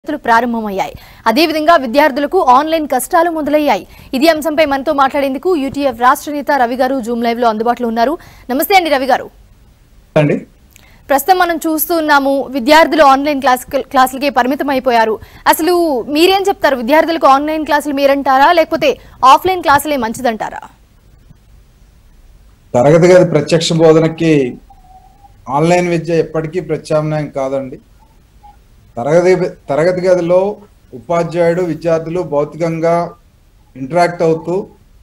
తరగతులు ప్రారంభమయ్యాయి అదేవిధంగా విద్యార్థులకు ఆన్లైన్ కష్టాలు మొదలయ్యాయి ఇదే అంశంపై మనతో మాట్లాడేందుకు యూటీఎఫ్ రాష్ట్ర నేత రవి గారు జూమ్ లైవ్ లో అందుబాటులో ఉన్నారు నమస్తే అండి రవి గారు అండి ప్రస్తుతం మనం చూస్తున్నాము విద్యార్థులు ఆన్లైన్ క్లాస్ క్లాసులకే పరిమితం అయిపోయారు అసలు మీరేం చెప్తారు విద్యార్థులకు ఆన్లైన్ క్లాసులు మీరంటారా లేకపోతే ఆఫ్లైన్ క్లాసులే మంచిదంటారా తరగతి గది ప్రత్యక్ష బోధనకి ఆన్లైన్ విద్య ఎప్పటికీ ప్రత్యామ్నాయం కాదండి తరగతి తరగతి గదిలో ఉపాధ్యాయుడు విద్యార్థులు భౌతికంగా ఇంటరాక్ట్ అవుతూ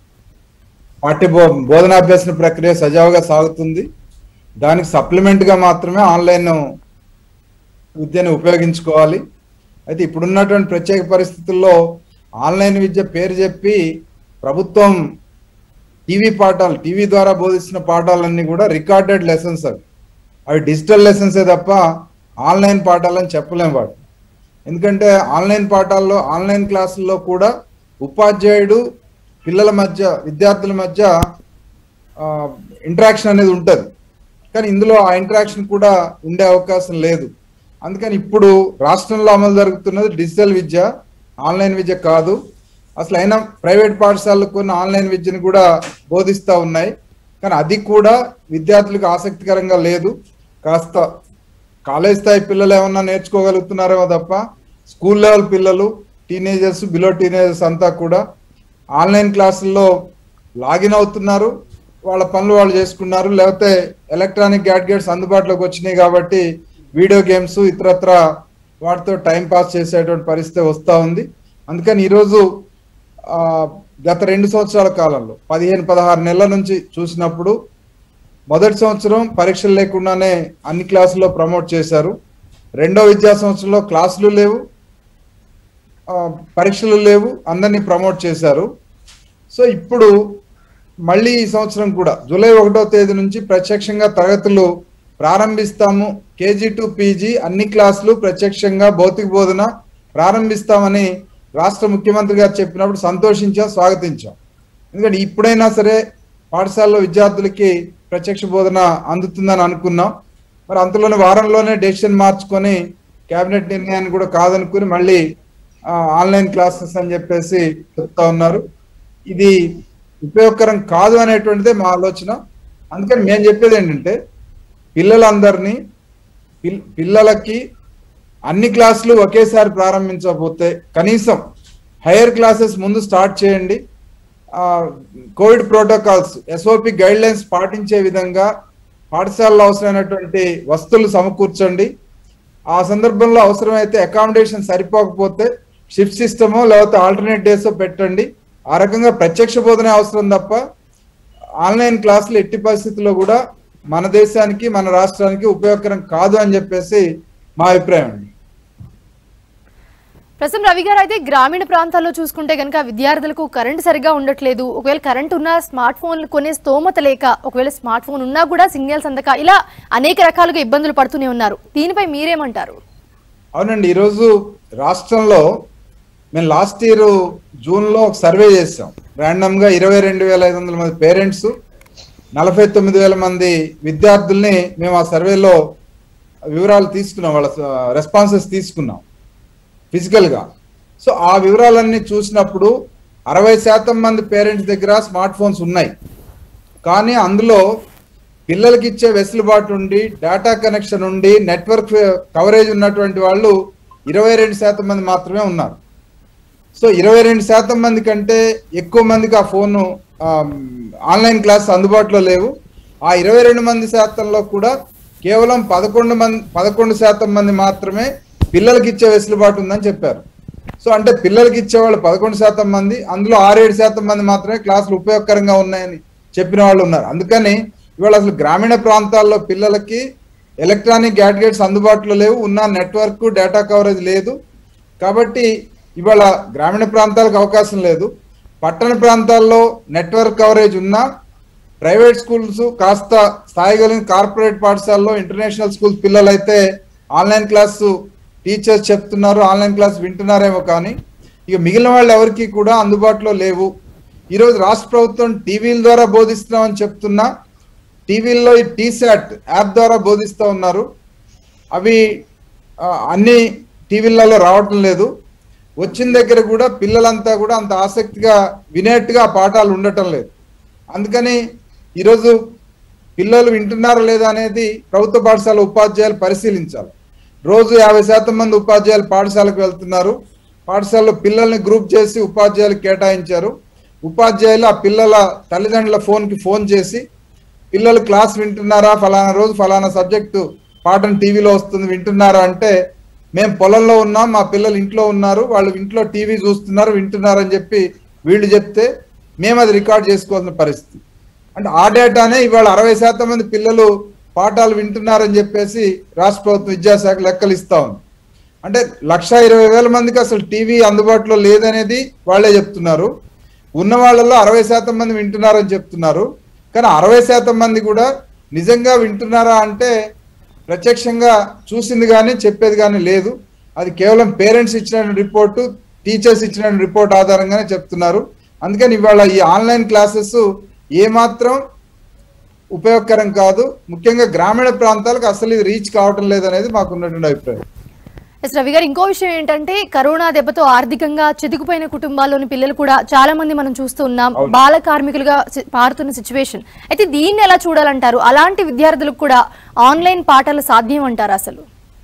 పాఠ్య బో బోధనాభ్యసన ప్రక్రియ సజావుగా సాగుతుంది దానికి supplement గా మాత్రమే ఆన్లైన్ విద్యను ఉపయోగించుకోవాలి అయితే ఇప్పుడున్నటువంటి ప్రత్యేక పరిస్థితుల్లో ఆన్లైన్ విద్య పేరు చెప్పి ప్రభుత్వం టీవీ పాఠాలు టీవీ ద్వారా బోధిస్తున్న పాఠాలన్నీ కూడా రికార్డెడ్ లెసన్స్ అవి అవి డిజిటల్ లెసన్సే తప్ప ఆన్లైన్ పాఠాలని చెప్పలేం వాడు ఎందుకంటే ఆన్లైన్ పాఠాల్లో ఆన్లైన్ క్లాసుల్లో కూడా ఉపాధ్యాయుడు పిల్లల మధ్య విద్యార్థుల మధ్య ఇంటరాక్షన్ అనేది ఉంటుంది కానీ ఇందులో ఆ ఇంటరాక్షన్ కూడా ఉండే అవకాశం లేదు అందుకని ఇప్పుడు రాష్ట్రంలో అమలు జరుగుతున్నది డిజిటల్ విద్య ఆన్లైన్ విద్య కాదు అసలు అయినా ప్రైవేట్ పాఠశాలలు కొన్ని ఆన్లైన్ విద్యను కూడా బోధిస్తూ ఉన్నాయి కానీ అది కూడా విద్యార్థులకు ఆసక్తికరంగా లేదు కాస్త కాలేజ్ స్థాయి పిల్లలు ఏమన్నా నేర్చుకోగలుగుతున్నారేమో తప్ప స్కూల్ లెవెల్ పిల్లలు టీనేజర్స్ బిలో టీనేజర్స్ అంతా కూడా ఆన్లైన్ క్లాసుల్లో లాగిన్ అవుతున్నారు వాళ్ళ పనులు వాళ్ళు చేసుకున్నారు లేకపోతే ఎలక్ట్రానిక్ గ్యాడ్గెట్స్ అందుబాటులోకి వచ్చినాయి కాబట్టి వీడియో గేమ్స్ ఇతరత్ర వాటితో టైం పాస్ చేసేటువంటి పరిస్థితి వస్తూ ఉంది అందుకని ఈరోజు ఆ, గత రెండు సంవత్సరాల కాలంలో పదిహేను పదహారు నెలల నుంచి చూసినప్పుడు మొదటి సంవత్సరం పరీక్షలు లేకుండానే అన్ని క్లాసుల్లో ప్రమోట్ చేశారు రెండో విద్యా సంవత్సరంలో క్లాసులు లేవు ఆ, పరీక్షలు లేవు అందరినీ ప్రమోట్ చేశారు సో ఇప్పుడు మళ్ళీ ఈ సంవత్సరం కూడా జూలై ఒకటో తేదీ నుంచి ప్రత్యక్షంగా తరగతులు ప్రారంభిస్తాము కేజీ టు పీజీ అన్ని క్లాసులు ప్రత్యక్షంగా భౌతిక బోధన ప్రారంభిస్తామని రాష్ట్ర ముఖ్యమంత్రి గారు చెప్పినప్పుడు సంతోషించాం స్వాగతించాం ఎందుకంటే ఇప్పుడైనా సరే పాఠశాలలో విద్యార్థులకి ప్రత్యక్ష బోధన అందుతుందని అనుకున్నాం మరి అంతలోనే వారంలోనే డెసిషన్ మార్చుకొని కేబినెట్ నిర్ణయాన్ని కూడా కాదనుకుని మళ్ళీ ఆ, ఆన్లైన్ క్లాసెస్ అని చెప్పేసి చెప్తా ఉన్నారు ఇది ఉపయోగకరం కాదు అనేటువంటిదే మా ఆలోచన అందుకని మేము చెప్పేది ఏంటంటే పిల్లలందరినీ పిల్- పిల్లలకి అన్ని క్లాసులు ఒకేసారి ప్రారంభించకపోతే కనీసం హైయర్ క్లాసెస్ ముందు స్టార్ట్ చేయండి ఆ, COVID protocols SOP guidelines పాటించే విధంగా పాఠశాలలో అవసరమైనటువంటి వస్తువులు సమకూర్చండి ఆ సందర్భంలో అవసరమైతే అకామిడేషన్ సరిపోకపోతే షిఫ్ట్ సిస్టమో లేకపోతే ఆల్టర్నేట్ డేస్ పెట్టండి ఆ రకంగా ప్రత్యక్ష బోధనే అవసరం తప్ప ఆన్లైన్ క్లాసులు ఎట్టి పరిస్థితుల్లో కూడా మన దేశానికి మన రాష్ట్రానికి ఉపయోగకరం కాదు అని చెప్పేసి మా అభిప్రాయం అండి ప్రస్తుతం రవి గారు అయితే గ్రామీణ ప్రాంతాల్లో చూసుకుంటే కనుక విద్యార్థులకు కరెంట్ సరిగా ఉండట్లేదు ఒకవేళ కరెంట్ ఉన్నా స్మార్ట్ ఫోన్లు కొనే స్తోమత లేక ఒకవేళ స్మార్ట్ ఫోన్ ఉన్నా కూడా సిగ్నల్స్ అందక ఇలా అనేక రకాలుగా ఇబ్బందులు పడుతూనే ఉన్నారు దీనిపై మీరేమంటారు అవునండి ఈరోజు రాష్ట్రంలో మేము లాస్ట్ ఇయర్ జూన్లో ఒక సర్వే చేసాం ర్యాండమ్గా ఇరవై రెండు వేల ఐదు వందల మంది పేరెంట్స్ నలభై తొమ్మిది వేల మంది విద్యార్థుల్ని మేము ఆ సర్వేలో వివరాలు తీసుకున్నాం వాళ్ళ రెస్పాన్సెస్ తీసుకున్నాం ఫిజికల్గా సో ఆ వివరాలన్నీ చూసినప్పుడు అరవై శాతం మంది పేరెంట్స్ దగ్గర స్మార్ట్ ఫోన్స్ ఉన్నాయి కానీ అందులో పిల్లలకి ఇచ్చే వెసులుబాటు ఉండి డేటా కనెక్షన్ ఉండి నెట్వర్క్ కవరేజ్ ఉన్నటువంటి వాళ్ళు ఇరవై రెండు శాతం మంది మాత్రమే ఉన్నారు సో ఇరవై రెండు శాతం మంది కంటే ఎక్కువ మందికి ఆ ఫోను ఆన్లైన్ క్లాస్ అందుబాటులో లేవు ఆ ఇరవై రెండు మంది శాతంలో కూడా కేవలం పదకొండు మంది పదకొండు శాతం మంది మాత్రమే పిల్లలకి ఇచ్చే వెసులుబాటు ఉందని చెప్పారు సో అంటే పిల్లలకి ఇచ్చే వాళ్ళు పదకొండు శాతం మంది అందులో ఆరేడు శాతం మంది మాత్రమే క్లాసులు ఉపయోగకరంగా ఉన్నాయని చెప్పిన వాళ్ళు ఉన్నారు అందుకని ఇవాళ అసలు గ్రామీణ ప్రాంతాల్లో పిల్లలకి ఎలక్ట్రానిక్ గ్యాడ్గెట్స్ అందుబాటులో లేవు ఉన్న నెట్వర్క్ డేటా కవరేజ్ లేదు కాబట్టి ఇవాళ గ్రామీణ ప్రాంతాలకు అవకాశం లేదు పట్టణ ప్రాంతాల్లో నెట్వర్క్ కవరేజ్ ఉన్నా ప్రైవేట్ స్కూల్స్ కాస్త స్థాయి కలిగిన కార్పొరేట్ పాఠశాలలో ఇంటర్నేషనల్ స్కూల్స్ పిల్లలైతే ఆన్లైన్ క్లాసు టీచర్స్ చెప్తున్నారు ఆన్లైన్ క్లాస్ వింటున్నారేమో కానీ ఇక మిగిలిన వాళ్ళు ఎవరికి కూడా అందుబాటులో లేవు ఈరోజు రాష్ట్ర ప్రభుత్వం టీవీల ద్వారా బోధిస్తున్నామని చెప్తున్నా టీవీల్లో ఈ టీశాట్ యాప్ ద్వారా బోధిస్తూ ఉన్నారు అవి ఆ, అన్ని టీవీలలో రావటం లేదు వచ్చిన దగ్గర కూడా పిల్లలంతా కూడా అంత ఆసక్తిగా వినేట్టుగా ఆ పాఠాలు ఉండటం లేదు అందుకని ఈరోజు పిల్లలు వింటున్నారా లేదా అనేది ప్రభుత్వ పాఠశాల ఉపాధ్యాయులు పరిశీలించాలి రోజు యాభై శాతం మంది ఉపాధ్యాయులు పాఠశాలకు వెళ్తున్నారు పాఠశాలలో పిల్లల్ని గ్రూప్ చేసి ఉపాధ్యాయులు కేటాయించారు ఉపాధ్యాయులు ఆ పిల్లల తల్లిదండ్రుల ఫోన్కి ఫోన్ చేసి పిల్లలు క్లాస్ వింటున్నారా ఫలానా రోజు ఫలానా సబ్జెక్టు పాఠం టీవీలో వస్తుంది వింటున్నారా అంటే మేము పొలంలో ఉన్నాం మా పిల్లలు ఇంట్లో ఉన్నారు వాళ్ళు ఇంట్లో టీవీ చూస్తున్నారు వింటున్నారు అని చెప్పి వీళ్ళు చెప్తే మేము అది రికార్డ్ చేసుకోవాల్సిన పరిస్థితి అంటే ఆ డేటానే ఇవాళ అరవై శాతం మంది పిల్లలు పాఠాలు వింటున్నారని చెప్పేసి రాష్ట్ర ప్రభుత్వం విద్యాశాఖ లెక్కలు ఇస్తా ఉంది అంటే లక్ష ఇరవై వేల మందికి అసలు టీవీ అందుబాటులో లేదనేది వాళ్ళే చెప్తున్నారు ఉన్న వాళ్ళలో అరవై శాతం మంది వింటున్నారని చెప్తున్నారు కానీ అరవై శాతం మంది కూడా నిజంగా వింటున్నారా అంటే ప్రత్యక్షంగా చూసింది కానీ చెప్పేది కానీ లేదు అది కేవలం పేరెంట్స్ ఇచ్చిన రిపోర్టు టీచర్స్ ఇచ్చిన రిపోర్ట్ ఆధారంగానే చెప్తున్నారు అందుకని ఇవాళ ఈ ఆన్లైన్ క్లాసెస్ ఏమాత్రం ఉపయోగకరం కాదు ముఖ్యంగా గ్రామీణ ప్రాంతాలకు అసలు ఇది రీచ్ కావటం లేదనేది మాకు ఉన్నటువంటి అభిప్రాయం ఎస్ రవి గారు ఇంకో విషయం ఏంటంటే కరోనా దెబ్బతో ఆర్థికంగా చితికిపోయిన కుటుంబాల్లోని పిల్లలు కూడా చాలా మంది మనం చూస్తూ ఉన్నాం అవును. బాల కార్మికులుగా సి- మారుతున్న సిచ్యువేషన్ అయితే దీన్ని ఎలా చూడాలంటారు అలాంటి విద్యార్థులకు కూడా ఆన్లైన్ పాఠాలు సాధ్యం అంటారు అసలు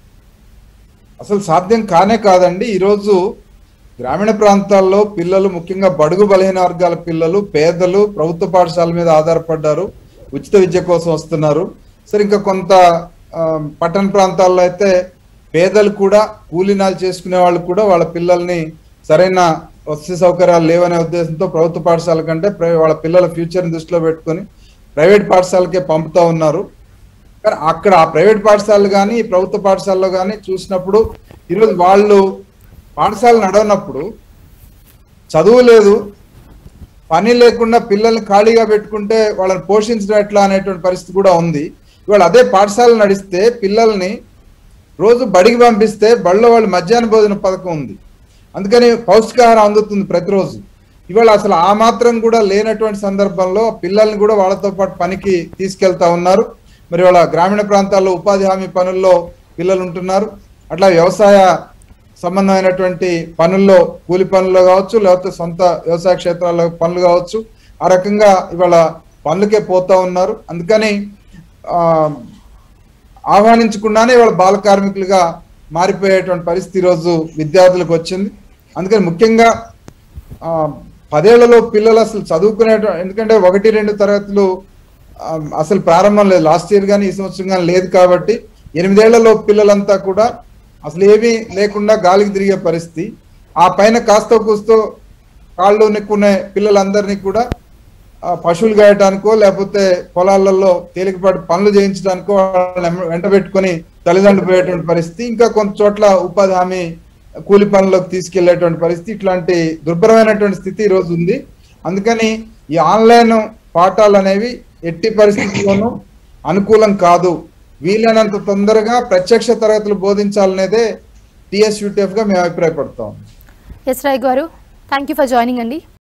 అసలు సాధ్యం కానే కాదండి ఈరోజు గ్రామీణ ప్రాంతాల్లో పిల్లలు ముఖ్యంగా బడుగు బలహీన వర్గాల పిల్లలు పేదలు ప్రభుత్వ పాఠశాల మీద ఆధారపడ్డారు ఉచిత విద్య కోసం వస్తున్నారు సరే ఇంకా కొంత ఆ, పట్టణ ప్రాంతాల్లో అయితే పేదలు కూడా కూలీనాలు చేసుకునే వాళ్ళు కూడా వాళ్ళ పిల్లల్ని సరైన వసతి సౌకర్యాలు లేవనే ఉద్దేశంతో ప్రభుత్వ పాఠశాల కంటే ప్రైవే- వాళ్ళ పిల్లల ఫ్యూచర్ని దృష్టిలో పెట్టుకొని ప్రైవేట్ పాఠశాలకే పంపుతా ఉన్నారు కానీ అక్కడ ఆ ప్రైవేట్ పాఠశాలలు కానీ ప్రభుత్వ పాఠశాలలో కానీ చూసినప్పుడు ఈరోజు వాళ్ళు పాఠశాల నడవనప్పుడు చదువు లేదు పని లేకుండా పిల్లల్ని ఖాళీగా పెట్టుకుంటే వాళ్ళని పోషించడం ఎట్లా అనేటువంటి పరిస్థితి కూడా ఉంది ఇవాళ అదే పాఠశాల నడిస్తే పిల్లల్ని రోజు బడికి పంపిస్తే బడిలో వాళ్ళు మధ్యాహ్న భోజన పథకం ఉంది అందుకని పౌష్టికాహారం అందుతుంది ప్రతిరోజు ఇవాళ అసలు ఆ మాత్రం కూడా లేనటువంటి సందర్భంలో పిల్లల్ని కూడా వాళ్ళతో పాటు పనికి తీసుకెళ్తా ఉన్నారు మరి వాళ్ళ గ్రామీణ ప్రాంతాల్లో ఉపాధి హామీ పనుల్లో పిల్లలు ఉంటున్నారు అట్లా వ్యవసాయ సంబంధమైనటువంటి పనుల్లో కూలి పనుల్లో కావచ్చు లేకపోతే సొంత వ్యవసాయ క్షేత్రాల్లో పనులు కావచ్చు ఆ రకంగా ఇవాళ పనులకే పోతా ఉన్నారు అందుకని ఆ, ఆహ్వానించకుండానే ఇవాళ బాల కార్మికులుగా మారిపోయేటువంటి పరిస్థితి ఈరోజు విద్యార్థులకు వచ్చింది అందుకని ముఖ్యంగా ఆ, పదేళ్లలో పిల్లలు అసలు చదువుకునే ఎందుకంటే ఒకటి రెండు తరగతులు ఆ, అసలు ప్రారంభం లేదు లాస్ట్ ఇయర్ కానీ ఈ సంవత్సరం కానీ లేదు కాబట్టి ఎనిమిదేళ్లలో పిల్లలంతా కూడా అసలు ఏమీ లేకుండా గాలికి తిరిగే పరిస్థితి ఆ పైన కాస్త కూస్తో కాళ్ళు నెక్కునే పిల్లలందరినీ కూడా ఆ, పశువులు గాయటానికో లేకపోతే పొలాలలో తేలికపాటి పనులు చేయించడానికో వాళ్ళని ఎమ్మ- వెంట పెట్టుకొని తల్లిదండ్రులు పోయేటువంటి పరిస్థితి ఇంకా కొంత చోట్ల ఉపాధి హామీ కూలి పనులకు తీసుకెళ్లేటువంటి పరిస్థితి ఇట్లాంటి దుర్భరమైనటువంటి స్థితి ఈ రోజు ఉంది అందుకని ఈ ఆన్లైన్ పాఠాలు అనేవి ఎట్టి పరిస్థితుల్లోనూ అనుకూలం కాదు వీలైనంత తొందరగా ప్రత్యక్ష తరగతులు బోధించాలనేదే టిఎస్యూటీఎఫ్ గా మేము అభిప్రాయపడతాం ఎస్ రాయ్ గారు థ్యాంక్ యూ ఫర్ జాయినింగ్ అండి